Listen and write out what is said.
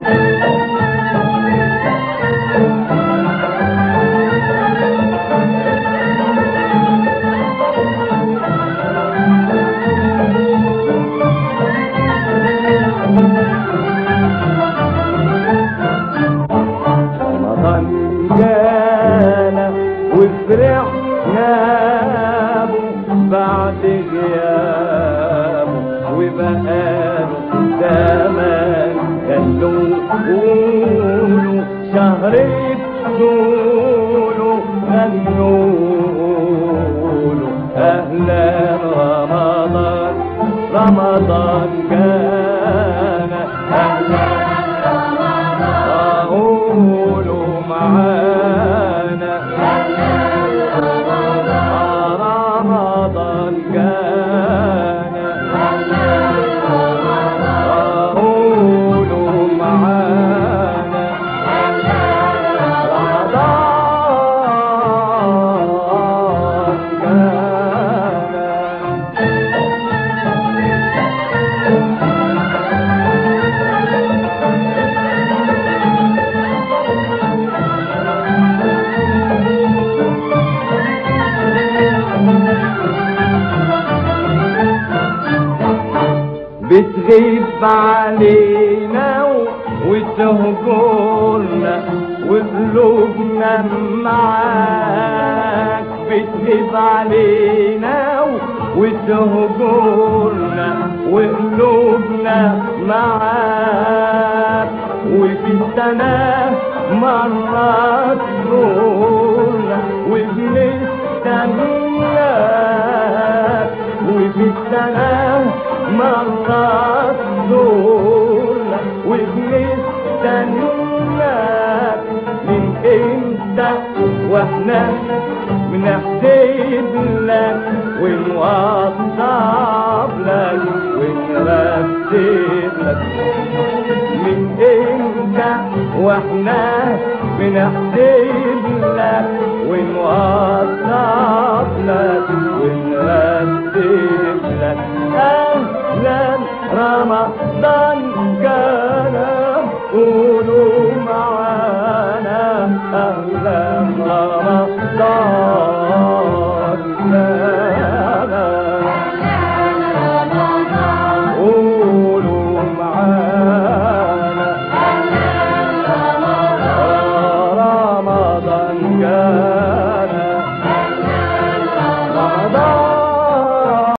رمضان جانا وفرحنا به بعد غيابه وبقاله زمان خلوه قولوا شهر طوله غنوله اهلا رمضان رمضان جانا اهلا قولوا معانا رمضان جانا قولوا معانا رمضان جانا بتغيب علينا وتهجرنا وقلوبنا معاك بتغيب علينا وتهجرنا وقلوبنا معاك وفي السنة مرات تزورنا وبنستناك وفي السنة مرات تزورنا وبنستناك من امتى واحنا بنحسب لك ونوصف لك ونرتب لك من امتى واحنا بنحسب لك ونوصف لك ونرتب لك اهلا رمضان